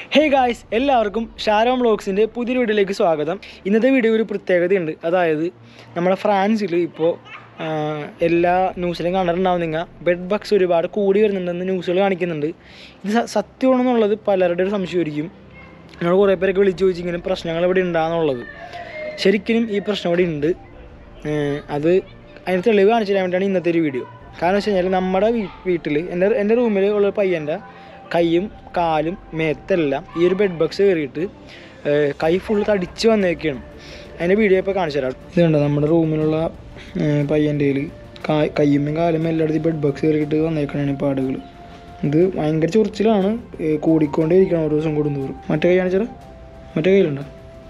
hey guys എല്ലാവർക്കും ഷാരോം ബ്ലോഗ്സിൻ്റെ പുതിയൊരു വീഡിയോയിലേക്ക് സ്വാഗതം ഇന്നത്തെ വീഡിയോ ഒരു പ്രത്യേകതയുണ്ട് അതായത് നമ്മുടെ ഫ്രാൻസിൽ ഇപ്പോൾ എല്ലാ ന്യൂസിലും കണ്ടിട്ടുണ്ടാവും നിങ്ങൾ ബെഡ് ബഗ്സ് ഒരുപാട് കൂടി വരുന്നുണ്ടെന്ന് ന്യൂസുകൾ കാണിക്കുന്നുണ്ട് ഇത് സ- സത്യമാണെന്നുള്ളത് പലരുടെ ഒരു സംശയമായിരിക്കും ഞങ്ങൾ കുറേ പേരൊക്കെ വിളിച്ചു ചോദിച്ചു ഇങ്ങനെ പ്രശ്നങ്ങൾ ഇവിടെ ഉണ്ടാകുന്നുള്ളത് ശരിക്കും ഈ പ്രശ്നം ഇവിടെ ഉണ്ട് ഏഹ് അത് അതിന് തെളിവ് കാണിച്ചു തരാൻ വേണ്ടിയാണ് ഇന്നത്തെ ഒരു വീഡിയോ കാരണം വെച്ച് കഴിഞ്ഞാൽ നമ്മുടെ വീ വീട്ടിൽ എൻ്റെ എൻ്റെ റൂമിൽ ഉള്ള പയ്യൻ്റെ കൈയും കാലും മേത്തെല്ലാം ഈ ഒരു ബെഡ് ബഗ്സ് കയറിയിട്ട് ഏഹ് കൈ ഫുള്ള് തടിച്ച് വന്നേക്കാണ് അതിൻ്റെ വീഡിയോ ഇപ്പോൾ കാണിച്ചു തരാം ഇതുണ്ട് നമ്മുടെ റൂമിലുള്ള ഏഹ് പയ്യൻ്റെ കയ്യിൽ കയ്യുമ്മയും കാലും എല്ലായിടത്തും ബെഡ് ബഗ്സ് കയറിയിട്ട് വന്നേക്കണാണ് ഈ പാടുകൾ ഇത് ഭയങ്കര ചൊറിച്ചിലാണ് ഏഹ് കൂടിക്കൊണ്ടേ ഇരിക്കണം ഓരോ ദിവസം കൂടുന്തോറും മറ്റേ കൈ കാണിച്ചാൽ മറ്റേ കയ്യിലുണ്ടോ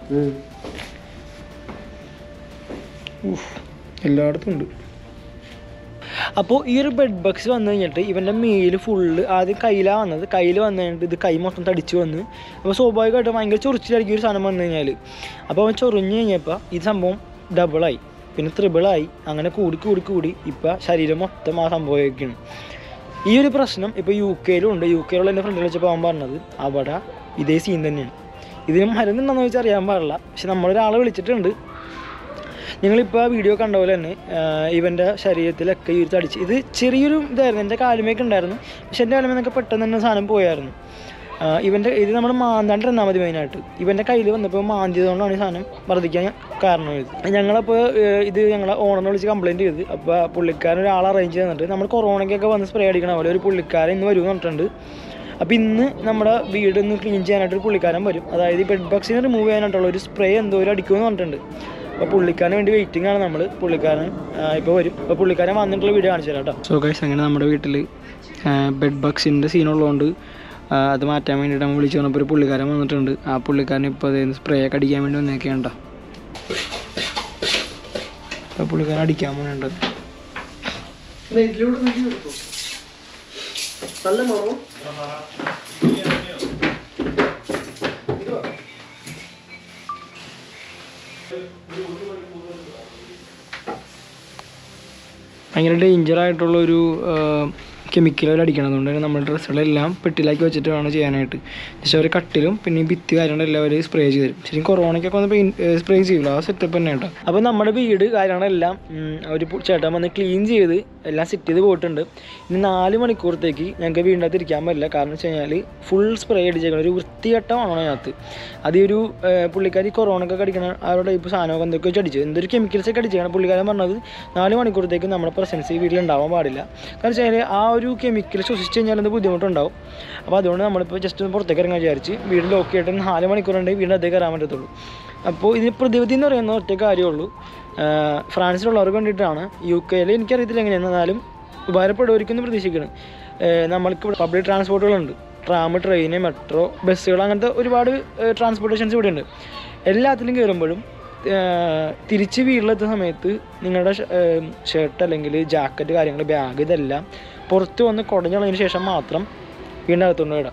ഉഫ്, എല്ലായിടത്തും ഉണ്ട് അപ്പോൾ ഈ ഒരു ബെഡ് ബഗ്സ് വന്നു കഴിഞ്ഞിട്ട് ഇവൻ്റെ മേല് ഫുള്ള് ആദ്യം കയ്യിലാണ് വന്നത് കയ്യിൽ വന്നു കഴിഞ്ഞിട്ട് ഇത് കൈ മൊത്തം തടിച്ച് വന്ന് അപ്പോൾ സ്വാഭാവികമായിട്ടും ഭയങ്കര ചൊറിച്ചിലായിരിക്കും ഒരു സാധനം വന്നു കഴിഞ്ഞാൽ അപ്പോൾ അവൻ ചൊറിഞ്ഞ് കഴിഞ്ഞപ്പോൾ ഈ സംഭവം ഡബിളായി പിന്നെ ത്രിബിളായി അങ്ങനെ കൂടി കൂടി കൂടി ഇപ്പോൾ ശരീരം മൊത്തം ആ സംഭവമൊക്കെയാണ് ഈ ഒരു പ്രശ്നം ഇപ്പോൾ യു കെയിലും ഉണ്ട് യു കെയിലുള്ള എൻ്റെ ഫ്രണ്ടിൽ വെച്ചപ്പോൾ അവൻ പറഞ്ഞത് അവിടെ ഇതേ സീൻ തന്നെയാണ് ഇതിന് മരുന്നുണ്ടെന്ന് ചോദിച്ചാൽ അറിയാൻ പാടില്ല പക്ഷെ നമ്മളൊരാളെ വിളിച്ചിട്ടുണ്ട് നിങ്ങളിപ്പോൾ ആ വീഡിയോ കണ്ട പോലെ തന്നെ ആഹ് ഇവൻ്റെ ശരീരത്തിലൊക്കെ ഈ ഒരു തടിച്ച് ഇത് ചെറിയൊരു ഇതായിരുന്നു എൻ്റെ കാലുമേക്ക് ഉണ്ടായിരുന്നു പക്ഷെ എൻ്റെ കാലുമേന്നൊക്കെ പെട്ടെന്ന് തന്നെ സാധനം പോയായിരുന്നു ആഹ് ഇവൻ്റെ ഇത് നമ്മൾ മാന്താണ്ട് ഇരുന്നാൽ മതി മെയിനായിട്ട് ഇവൻ്റെ കയ്യിൽ വന്നപ്പോൾ മാന്തിയതുകൊണ്ടാണ് ഈ സാധനം വർദ്ധിക്കാൻ കാരണമായത് ഞങ്ങളപ്പോൾ ഏഹ് ഇത് ഞങ്ങളെ ഓണറിനെ വിളിച്ച് കംപ്ലയിൻറ്റ് ചെയ്ത് അപ്പോൾ പുള്ളിക്കാരൻ ഒരാൾ അറേഞ്ച് ചെയ്തിട്ട് നമ്മൾ കൊറോണയ്ക്കൊക്കെ വന്ന് സ്പ്രേ അടിക്കണ പോലെ ഒരു പുള്ളിക്കാരൻ ഇന്ന് വരുമെന്ന് പറഞ്ഞിട്ടുണ്ട് അപ്പോൾ ഇന്ന് നമ്മുടെ വീട് ഒന്ന് ക്ലീൻ ചെയ്യാനായിട്ട് ഒരു പുള്ളിക്കാരൻ വരും അതായത് ഈ ബെഡ് ബോക്സിനെ റിമൂവ് ചെയ്യാനായിട്ടുള്ള ഒരു സ്പ്രേ എന്തോ ഒരു അടിക്കുമെന്ന് പറഞ്ഞിട്ടുണ്ട് അപ്പോൾ പുള്ളിക്കാരന് വേണ്ടി വെയിറ്റിംഗ് ആണ് നമ്മൾ പുള്ളിക്കാരൻ ഇപ്പോൾ വരും അപ്പോൾ പുള്ളിക്കാരൻ വന്നിട്ടുള്ള വീഡിയോ കാണിച്ചു തരാം കേട്ടോ സോ ഗൈസ് അങ്ങനെ നമ്മുടെ വീട്ടിൽ ബെഡ് ബഗ്സിൻ്റെ സീനുള്ളതുകൊണ്ട് അത് മാറ്റാൻ വേണ്ടിയിട്ട് നമ്മൾ വിളിച്ചു വന്നപ്പോൾ ഒരു പുള്ളിക്കാരൻ വന്നിട്ടുണ്ട് ആ പുള്ളിക്കാരൻ ഇപ്പോൾ അത് സ്പ്രേ ഒക്കെ അടിക്കാൻ വേണ്ടി വന്നേക്കേണ്ട അപ്പോൾ പുള്ളിക്കാരൻ അടിക്കാൻ പോകുന്നുണ്ട് നല്ല മണവും ഭയങ്കര ഡേഞ്ചർ ആയിട്ടുള്ള ഒരു കെമിക്കൽ അടിക്കണം അതുകൊണ്ട് തന്നെ നമ്മുടെ ഡ്രസ്സുകളെല്ലാം പെട്ടിലാക്കി വെച്ചിട്ട് വേണം ചെയ്യാനായിട്ട് പക്ഷേ അവർ കട്ടിലും പിന്നെ ഈ ഭിത്തി കാര്യങ്ങളെല്ലാം അവർ സ്പ്രേ ചെയ്ത് തരും ശരിക്കും കൊറോണയ്ക്കൊക്കെ വന്ന് പെയിൻ സ്പ്രേ ചെയ്യില്ല ആ സെറ്റപ്പ് തന്നെ കേട്ടോ അപ്പോൾ നമ്മുടെ വീട് കാര്യങ്ങളെല്ലാം ഉം, ഒരു പു- ചേട്ടൻ വന്ന് ക്ലീൻ ചെയ്ത് എല്ലാം സെറ്റ് ചെയ്ത് പോയിട്ടുണ്ട് ഇനി നാല് മണിക്കൂറത്തേക്ക് ഞങ്ങൾക്ക് വീടിനകത്ത് ഇരിക്കാൻ പറ്റില്ല കാരണം വെച്ച് കഴിഞ്ഞാൽ ഫുൾ സ്പ്രേ അടിച്ചേക്കണം ഒരു വൃത്തികെട്ടമാണ് അതിനകത്ത് അത് ഈ ഒരു ഏഹ്, പുള്ളിക്കാരി കൊറോണയൊക്കെ അടിക്കണ ആ ഒരു ടൈപ്പ് സാധനമൊക്കെ എന്തൊക്കെ വെച്ച് അടിച്ചു എന്തൊരു കെമിക്കൽസ് ഒക്കെ അടിച്ചേക്കണം പുള്ളിക്കാരൻ പറഞ്ഞത് നാല് മണിക്കൂറത്തേക്ക് നമ്മുടെ പ്രസൻസ് ഈ വീട്ടിൽ ഉണ്ടാവാൻ പാടില്ല കാരണം വെച്ചാൽ ആ ഒരു കെമിക്കൽ ശ്വസിച്ച് കഴിഞ്ഞാൽ എന്ത് ബുദ്ധിമുട്ടുണ്ടാവും അപ്പോൾ അതുകൊണ്ട് നമ്മളിപ്പോൾ ജസ്റ്റ് ഒന്ന് പുറത്തേക്ക് ഇറങ്ങാൻ വിചാരിച്ച് വീട് ലോക്ക് ചെയ്തിട്ട് നാല് മണിക്കൂറുണ്ടെങ്കിൽ വീടിൻ്റെ അകത്തേക്ക് കയറാൻ പറ്റത്തുള്ളൂ അപ്പോൾ ഇതിന് പ്രതിവിധി എന്ന് പറയുന്ന ഒറ്റ കാര്യമുള്ളൂ ആഹ് ഫ്രാൻസിലുള്ളവർക്ക് വേണ്ടിയിട്ടാണ് യു കെയിൽ എനിക്കറിയത്തില്ല എങ്ങനെയാണ് എന്നാലും ഉപകാരപ്പെടുമായിരിക്കും പ്രതീക്ഷിക്കണം ഏഹ് നമ്മൾക്ക് ഇവിടെ പബ്ലിക് ട്രാൻസ്പോർട്ടുകളുണ്ട് ട്രാം ട്രെയിൻ മെട്രോ ബസ്സുകൾ അങ്ങനത്തെ ഒരുപാട് ട്രാൻസ്പോർട്ടേഷൻസ് ഇവിടെ ഉണ്ട് എല്ലാത്തിലും കയറുമ്പോഴും ഏഹ് തിരിച്ച് വീട്ടിലെത്തുന്ന സമയത്ത് നിങ്ങളുടെ ഷർട്ട് അല്ലെങ്കിൽ ജാക്കറ്റ് കാര്യങ്ങൾ ബാഗ് ഇതെല്ലാം പുറത്ത് വന്ന് കുടഞ്ഞളതിന് ശേഷം മാത്രം വീടിൻ്റെ അകത്തുകൊണ്ട് ഇടാം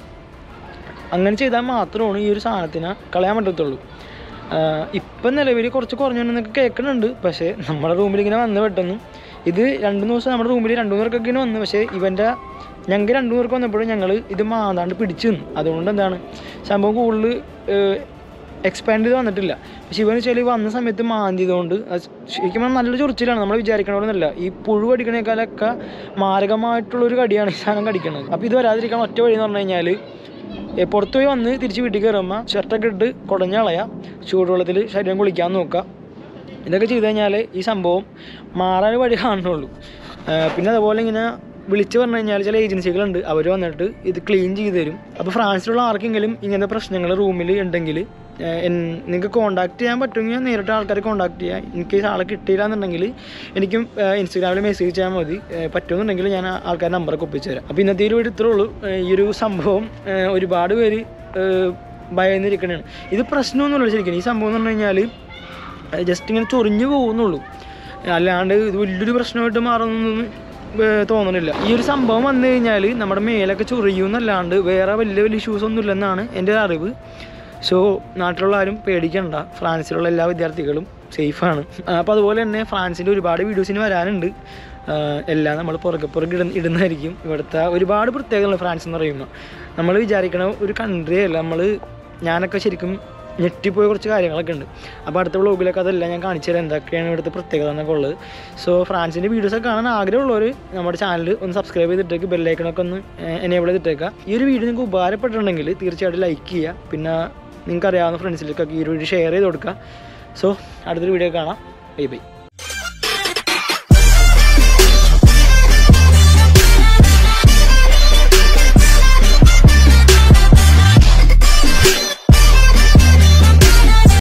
അങ്ങനെ ചെയ്താൽ മാത്രമാണ് ഈ ഒരു സാധനത്തിനെ കളയാൻ പറ്റത്തുള്ളൂ ആഹ് ഇപ്പം നിലവിൽ കുറച്ച് കുറഞ്ഞെന്നൊക്കെ കേൾക്കുന്നുണ്ട് പക്ഷേ നമ്മുടെ റൂമിൽ ഇങ്ങനെ വന്ന് പെട്ടെന്ന് ഇത് രണ്ട് മൂന്ന് ദിവസം നമ്മുടെ റൂമിൽ രണ്ട് മൂന്ന് പേർക്കൊക്കെ ഇങ്ങനെ വന്നു പക്ഷേ ഇവൻ്റെ ഞങ്ങൾക്ക് രണ്ട് മൂന്ന് പേർക്ക് വന്നപ്പോഴും ഞങ്ങൾ ഇത് മാതാണ്ട് പിടിച്ചു നിന്നു അതുകൊണ്ട് എന്താണ് സംഭവം കൂടുതൽ എക്സ്പാൻഡ് ചെയ്ത് വന്നിട്ടില്ല പക്ഷെ ഇവന് വെച്ചാൽ വന്ന സമയത്ത് മാന്തിയതുകൊണ്ട് അത് ശരിക്കും പറഞ്ഞാൽ നല്ലൊരു ചൊറിച്ചിലാണ് നമ്മൾ വിചാരിക്കണമെന്നല്ല ഈ പുഴു കടിക്കണേക്കാളൊക്കെ മാരകമായിട്ടുള്ളൊരു കടിയാണ് ഈ സാധനം കടിക്കുന്നത് അപ്പോൾ ഇത് വരാതിരിക്കാൻ ഒറ്റ വഴി എന്ന് പറഞ്ഞു കഴിഞ്ഞാൽ ഏ, പുറത്ത് പോയി വന്ന് തിരിച്ച് വീട്ടിൽ കയറുമ്പോൾ ഷർട്ടൊക്കെ ഇട്ട് കുടഞ്ഞ കളയുക ചൂടുവെള്ളത്തിൽ ശരീരം കുളിക്കാൻ നോക്കുക ഇതൊക്കെ ചെയ്ത് കഴിഞ്ഞാൽ ഈ സംഭവം മാറാൻ വഴി കാണുന്നുള്ളൂ ആ, പിന്നെ അതുപോലെ ഇങ്ങനെ വിളിച്ച് പറഞ്ഞു കഴിഞ്ഞാൽ ചില ഏജൻസികളുണ്ട് അവർ വന്നിട്ട് ഇത് ക്ലീൻ ചെയ്ത് തരും അപ്പോൾ ഫ്രാൻസിലുള്ള ആർക്കെങ്കിലും ഇങ്ങനത്തെ പ്രശ്നങ്ങൾ റൂമിൽ ഉണ്ടെങ്കിൽ നിങ്ങൾക്ക് കോൺടാക്ട് ചെയ്യാൻ പറ്റുമെങ്കിൽ നേരിട്ട് ആൾക്കാരെ കോൺടാക്ട് ചെയ്യാം ഇൻ കേസ് ആളെ കിട്ടിയില്ല എന്നുണ്ടെങ്കിൽ എനിക്കും ഇൻസ്റ്റാഗ്രാമിൽ മെസ്സേജ് ചെയ്യാൻ മതി ഏ, പറ്റുമെന്നുണ്ടെങ്കിൽ ഞാൻ ആ ആൾക്കാരുടെ നമ്പറൊക്കെ ഒപ്പിച്ചു തരാം അപ്പോൾ ഇന്നത്തെ ഒരു വീഡിയോ ഇത്രേ ഉള്ളൂ ഏ, ഈ ഒരു സംഭവം ഏ, ഒരുപാട് പേര് ഏ, ഭയന്നിരിക്കണതാണ് ഇത് പ്രശ്നമൊന്നുമില്ല ശരിക്കും ഈ സംഭവം എന്ന് പറഞ്ഞു കഴിഞ്ഞാൽ ജസ്റ്റ് ഇങ്ങനെ ചൊറിഞ്ഞു പോകുന്നുള്ളൂ അല്ലാണ്ട് ഇത് വലിയൊരു പ്രശ്നമായിട്ട് മാറുന്നൊന്നും ഏർ തോന്നണില്ല ഈ ഒരു സംഭവം വന്നു കഴിഞ്ഞാൽ നമ്മുടെ മേലൊക്കെ ചൊറിയുന്നല്ലാണ്ട് വേറെ വലിയ വലിയ ഇഷ്യൂസ് ഒന്നും ഇല്ലെന്നാണ് എൻ്റെ ഒരു അറിവ് സോ നാട്ടിലുള്ള ആരും പേടിക്കണ്ട ഫ്രാൻസിലുള്ള എല്ലാ വിദ്യാർത്ഥികളും സേഫാണ് അപ്പോൾ അതുപോലെ തന്നെ ഫ്രാൻസിൻ്റെ ഒരുപാട് വീഡിയോസിന് വരാനുണ്ട് ആഹ് എല്ലാം നമ്മൾ പുറകെ പുറകെ ഇടുന്ന ഇടുന്നതായിരിക്കും ഇവിടുത്തെ ഒരുപാട് പ്രത്യേകതകൾ ഫ്രാൻസ് എന്ന് പറയുമ്പോൾ നമ്മൾ വിചാരിക്കണ ഒരു കൺട്രി അല്ല നമ്മൾ ഞാനൊക്കെ ശരിക്കും ഞെട്ടിപ്പോയ കുറച്ച് കാര്യങ്ങളൊക്കെ ഉണ്ട് അപ്പോൾ അടുത്ത വ്ളോഗിലൊക്കെ അതെല്ലാം ഞാൻ കാണിച്ചു തരാം എന്തൊക്കെയാണ് ഇവിടുത്തെ പ്രത്യേകത എന്നൊക്കെ ഉള്ളത് സോ ഫ്രാൻസിൻ്റെ വീഡിയോസൊക്കെ കാണാൻ ആഗ്രഹമുള്ളവർ നമ്മുടെ ചാനൽ ഒന്ന് സബ്സ്ക്രൈബ് ചെയ്തിട്ടേക്ക് ബെല്ലൈക്കണൊക്കെ ഒന്ന് എനേബിൾ ചെയ്തിട്ടേക്കുക ഈ ഒരു വീഡിയോ നിങ്ങൾക്ക് ഉപകാരപ്പെട്ടിട്ടുണ്ടെങ്കിൽ തീർച്ചയായിട്ടും ലൈക്ക് ചെയ്യുക പിന്നെ നിങ്ങൾക്ക് അറിയാവുന്ന ഫ്രണ്ട്സിലേക്കൊക്കെ ഈ ഒരു വീഡിയോ ഷെയർ ചെയ്ത് കൊടുക്കുക സോ അടുത്തൊരു വീഡിയോ കാണാം ബൈ ബൈ